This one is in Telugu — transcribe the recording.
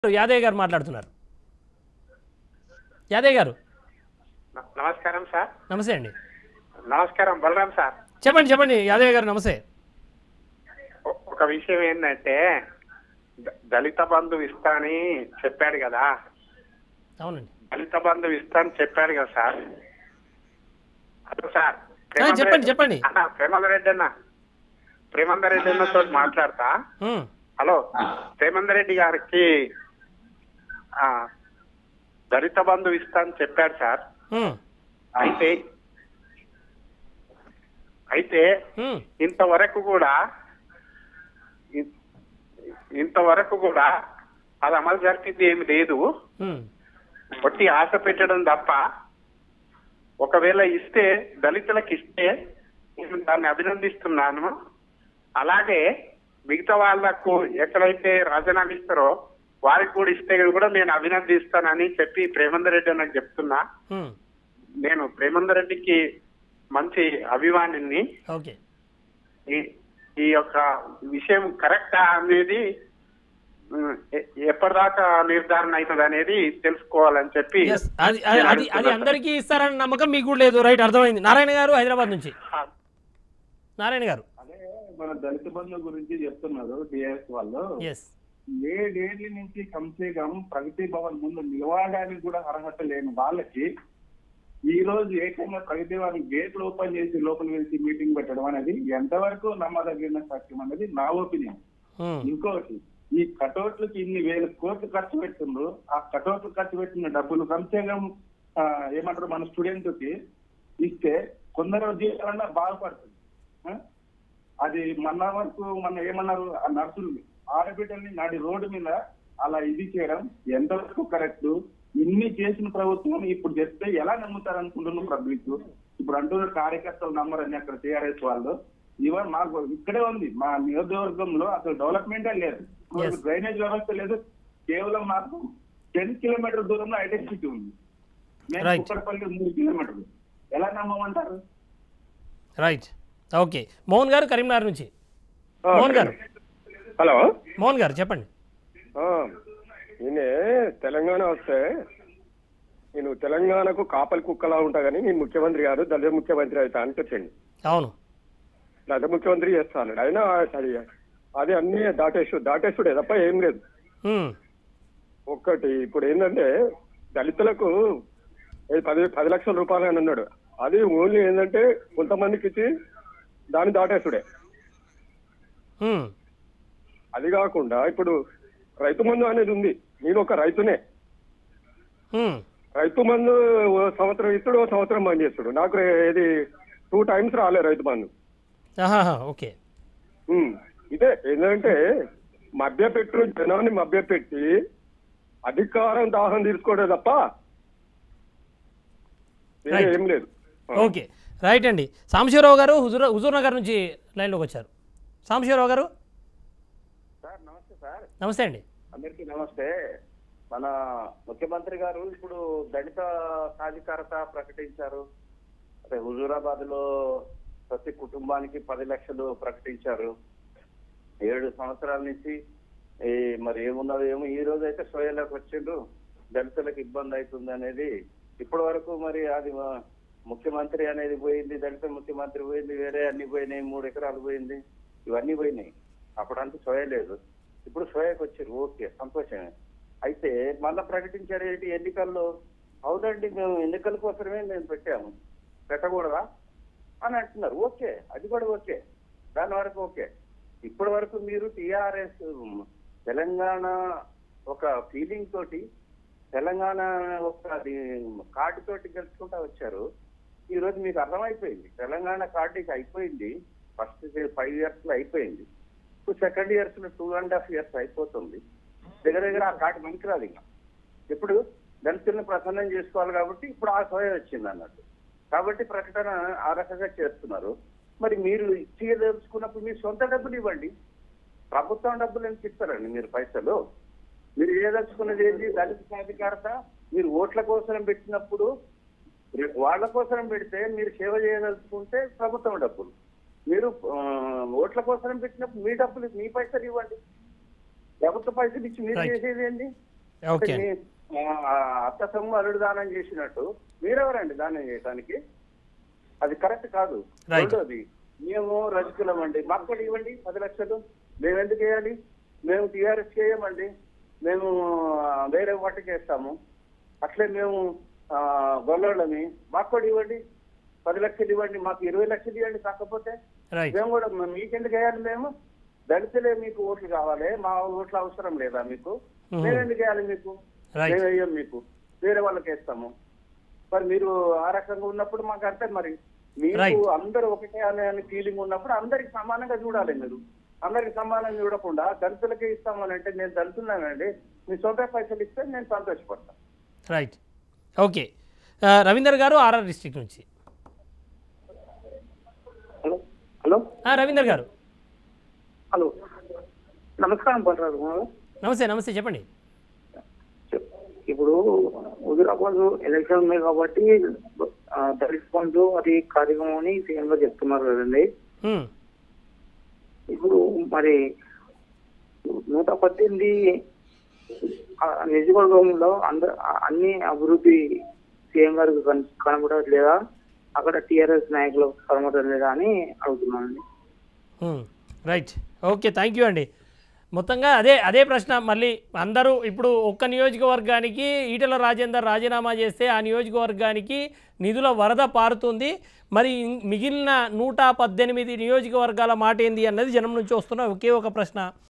యాదయ్య గారు మాట్లాడుతున్నారు యాదయ్య గారు న- నమస్కారం సార్ నమస్తే అండి నమస్కారం బలరాం సార్ చెప్పండి చెప్పండి యాదయ్య గారు నమస్తే ఒ- ఒక విషయం ఏంటంటే ద- దళిత బంధు ఇస్తా అని చెప్పాడు కదా అవునండి దళిత బంధు ఇస్తా అని చెప్పాడు కదా సార్ హలో సార్ ఆ, చెప్పండి, చెప్పండి. అన్న ప్రేమందర్ రెడ్డి అన్న ప్రేమందర్ రెడ్డి అన్నతో మాట్లాడతా ఉమ్, హలో ప్రేమందర్ రెడ్డి గారికి ఆ, దళిత బంధు ఇస్తా అని చెప్పాడు సార్ ఉమ్, అయితే అయితే ఉమ్, ఇంతవరకు కూడా ఇ- ఇంతవరకు కూడా అది అమలు జరిపింది ఏమి లేదు ఉమ్, ఒట్టి ఆశ పెట్టడం తప్ప ఒకవేళ ఇస్తే దళితులకు ఇస్తే నేను దాన్ని అభినందిస్తున్నాను అలాగే మిగతా వాళ్లకు ఎక్కడైతే రాజీనామా ఇస్తారో వారికి కూడా ఇస్తే కూడా నేను అభినందిస్తానని చెప్పి ప్రేమందర్ రెడ్డి నాకు చెప్తున్నా ఉమ్, నేను ప్రేమందర్ రెడ్డికి మంచి అభిమానిని ఓకే ఈ ఈ యొక్క విషయం కరెక్టా అనేది ఉమ్, ఎ- ఎప్పటిదాకా నిర్ధారణ అవుతుంది అనేది తెలుసుకోవాలని చెప్పి ఎస్ అది అది- అది అది అందరికీ ఇస్తారన్న నమ్మకం మీకు కూడా లేదు రైట్ అర్థమైంది నారాయణ గారు హైదరాబాద్ నుంచి నారాయణ గారు అదే మన దళిత బంధు గురించి చెప్తున్నారు డిఎస్ వాళ్ళు ఎస్ ఏడేళ్ల నుంచి కంసే కం ప్రగతి భవన్ ముందు నిలవడానికి కూడా అర్హత లేని వాళ్ళకి ఈ రోజు ఏకంగా ప్రగతి భవన్ గేట్లు ఓపెన్ చేసి లోపల వెళ్తే మీటింగ్ పెట్టడం అనేది ఎంతవరకు నమ్మదగిన సత్యం అనేది నా ఒపీనియన్ ఉమ్, ఇంకోటి ఈ కటౌట్లకి ఇన్ని వేల కోట్లు ఖర్చు పెడుతుండ్రు ఆ కటౌట్లు ఖర్చు పెట్టిన డబ్బులు కంసేగం ఏమంటారు మన స్టూడెంట్ కి ఇస్తే కొందరు జీవితాలన్నా బాగుపడుతుంది ఆ? అది మన వరకు మన ఏమన్నారు ఆ నర్సులు ఆడబిడ్డల్ని నాటి రోడ్డు మీద అలా ఇది చేయడం ఎంతవరకు కరెక్ట్ ఇన్ని చేసిన ప్రభుత్వం ఇప్పుడు చెప్తే ఎలా నమ్ముతారు అనుకుంటున్నాం పబ్లిక్ ఇప్పుడు అంటున్న కార్యకర్తలు నమ్మరని అక్కడ టీఆర్ఎస్ వాళ్ళు ఇవన్ మాకు ఇక్కడే ఉంది మా నియోజకవర్గంలో అసలు డెవలప్మెంటే లేదు Yes. డ్రైనేజ్ వ్యవస్థ లేదు కేవలం మాకు టెన్ కిలోమీటర్ దూరంలో ఐటెక్ సిటీ ఉంది మేము Right. కుక్కడపల్లి మూడు కిలోమీటర్లు ఎలా నమ్మమంటారు రైట్ ఓకే మోహన్ గారు కరీంనగర్ నుంచి మోహన్ గారు హలో మోహన్ గారు చెప్పండి ఆ, ఈయన తెలంగాణ వస్తే నేను తెలంగాణకు కాపలి కుక్కలా ఉంటా కానీ నేను ముఖ్యమంత్రి గారు దళిత ముఖ్యమంత్రి అవుతా అని చెప్పండి అవును దళిత ముఖ్యమంత్రి చేస్తాను అయినా అది అది అన్ని దాటేసు దాటేసుడే తప్ప ఏం లేదు ఉమ్, ఒక్కటి ఇప్పుడు ఏంటంటే దళితులకు ఏ పది పది లక్షల రూపాయలు అని అన్నాడు అది ఓన్లీ ఏంటంటే కొంతమందికి ఇచ్చి దాన్ని దాటేసుడే ఉమ్, అది కాకుండా ఇప్పుడు రైతు మందు అనేది ఉంది నేను ఒక రైతునే ఉమ్, రైతు మందు ఓ సంవత్సరం ఇస్తాడు ఓ సంవత్సరం బంద్ చేస్తాడు నాకు రే- ఇది టూ టైమ్స్ రాలే రైతు మందు ఆహాహా, ఓకే ఉమ్. ఇదే ఏంటంటే మభ్యపెట్టు జనాన్ని మభ్యపెట్టి అధికారం దాహం తీసుకోవడం తప్ప వేరే Right. ఏం లేదు ఓకే రైట్ అండి సాంబశివరావు గారు హుజూర్ హుజూర్ నగర్ నుంచి లైన్లోకి వచ్చారు సాంబశివరావు గారు సార్ నమస్తే సార్ నమస్తే అండి అందరికీ నమస్తే మన ముఖ్యమంత్రి గారు ఇప్పుడు దళిత సాధికారత ప్రకటించారు అదే హుజూరాబాద్ లో ప్రతి కుటుంబానికి పది లక్షలు ప్రకటించారు ఏడు సంవత్సరాల నుంచి ఈ మరి ఏమున్నదో ఏమో ఈ రోజు అయితే సోయలోకి వచ్చిండ్రు దళితులకు ఇబ్బంది అవుతుంది అనేది ఇప్పటి వరకు మరి అది మా ముఖ్యమంత్రి అనేది పోయింది దళిత ముఖ్యమంత్రి పోయింది వేరే అన్ని పోయినాయి మూడు ఎకరాలు పోయింది ఇవన్నీ పోయినాయి అప్పుడంతా సోయ లేదు ఇప్పుడు సోయకు వచ్చారు ఓకే సంతోషమే అయితే మళ్ళా ప్రకటించారు ఏంటి ఎన్నికల్లో అవునండి మేము ఎన్నికల కోసమే మేము పెట్టాము పెట్టకూడదా అని అంటున్నారు ఓకే అది కూడా ఓకే దాని వరకు ఓకే ఇప్పటి వరకు మీరు టిఆర్ఎస్ తెలంగాణ ఒక ఫీలింగ్ తోటి తెలంగాణ ఒక అది కార్డు తోటి గెలుచుకుంటా వచ్చారు ఈ రోజు మీకు అర్థమైపోయింది తెలంగాణ కార్డు ఇక అయిపోయింది ఫస్ట్ ఫైవ్ ఇయర్స్ లో అయిపోయింది ఇప్పుడు సెకండ్ ఇయర్స్ లో టూ అండ్ హాఫ్ ఇయర్స్ అయిపోతుంది దగ్గర దగ్గర ఆ కార్డు పనికిరాదు ఇంకా ఇప్పుడు దళితులను ప్రసన్నం చేసుకోవాలి కాబట్టి ఇప్పుడు ఆ సోయ వచ్చింది అన్నట్టు కాబట్టి ప్రకటన ఆ రకంగా చేస్తున్నారు మరి మీరు ఇచ్చేదలుచుకున్నప్పుడు మీ సొంత డబ్బులు ఇవ్వండి ప్రభుత్వం డబ్బులు ఎందుకు ఇస్తారండి మీరు పైసలు మీరు ఏదలుచుకున్నది ఏంటి దళిత సాధికారత మీరు ఓట్ల కోసం పెట్టినప్పుడు రే- వాళ్ళ కోసం పెడితే మీరు సేవ చేయదలుచుకుంటే ప్రభుత్వం డబ్బులు మీరు ఆ, ఓట్ల కోసం పెట్టినప్పుడు మీ డబ్బులు మీ పైసలు ఇవ్వండి ప్రభుత్వ పైసలు ఇచ్చి మీరు Right. చేసేది ఏంటి ఓకే అండి మీ, ఆ, అత్త సొమ్ము అల్లుడు దానం చేసినట్టు మీరెవరండి దానం చేయడానికి అది కరెక్ట్ కాదు Right. రెండోది మేము రజకులం అండి మాకు కూడా ఇవ్వండి పది లక్షలు మేము ఎందుకు వేయాలి మేము టీఆర్ఎస్ చేయమండి మేము ఆ, వేరే వాటికి వేస్తాము అట్లే మేము ఆ, గొల్లోళ్ళమి మాకు కూడా ఇవ్వండి పది లక్షలు ఇవ్వండి మాకు ఇరవై లక్షలు ఇవ్వండి కాకపోతే రైట్ మేము కూడా మ- మీకెందుకు వేయాలి మేము దళితులే మీకు ఓట్లు కావాలి మా ఓట్లు అవసరం లేదా మీకు Mhm. మేము ఎందుకు వేయాలి మీకు Right. మేము వేయం మీకు వేరే వాళ్ళకి వేస్తాము మరి మీరు ఆ రకంగా ఉన్నప్పుడు మాకు అర్థం మరి మీకు Right. అందరూ ఒకటే అనే అనే ఫీలింగ్ ఉన్నప్పుడు అందరికి సమానంగా చూడాలి మీరు అందరికి సమానంగా చూడకుండా దళితులకే ఇస్తామని అంటే నేను దళితున్నానండి మీ సొంత పైసలు ఇస్తే నేను సంతోషపడతాను రైట్ ఓకే ఆ, రవీందర్ గారు ఆర్ఆర్ డిస్ట్రిక్ట్ నుంచి హలో హలో ఆ, రవీందర్ గారు హలో నమస్కారం పర్రాదు నమస్తే నమస్తే చెప్పండి ఇప్పుడు హుజురాబాద్ ఎలక్షన్ ఉన్నాయి కాబట్టి ఆ, దళిత బంధు అది కార్యక్రమం అని సీఎం గారు చెప్తున్నారు కదండి హ్మ్. ఇప్పుడు మరి నూట పద్దెనిమిది ఆ, నియోజకవర్గంలో అంద అన్ని అభివృద్ధి సీఎం గారికి కన్- కనబడట్లేదా అక్కడ టిఆర్ఎస్ నాయకులు కనబడట్లేదా అని అడుగుతున్నానండి హ్మ్. రైట్ ఓకే థ్యాంక్ యూ అండి మొత్తంగా అదే అదే ప్రశ్న మళ్ళీ అందరూ ఇప్పుడు ఒక్క నియోజకవర్గానికి ఈటల రాజేందర్ రాజీనామా చేస్తే ఆ నియోజకవర్గానికి నిధుల వరద పారుతుంది మరి ఇం- మిగిలిన నూట పద్దెనిమిది నియోజకవర్గాల మాట ఏంది అన్నది జనం నుంచి వస్తున్న ఒకే ఒక ప్రశ్న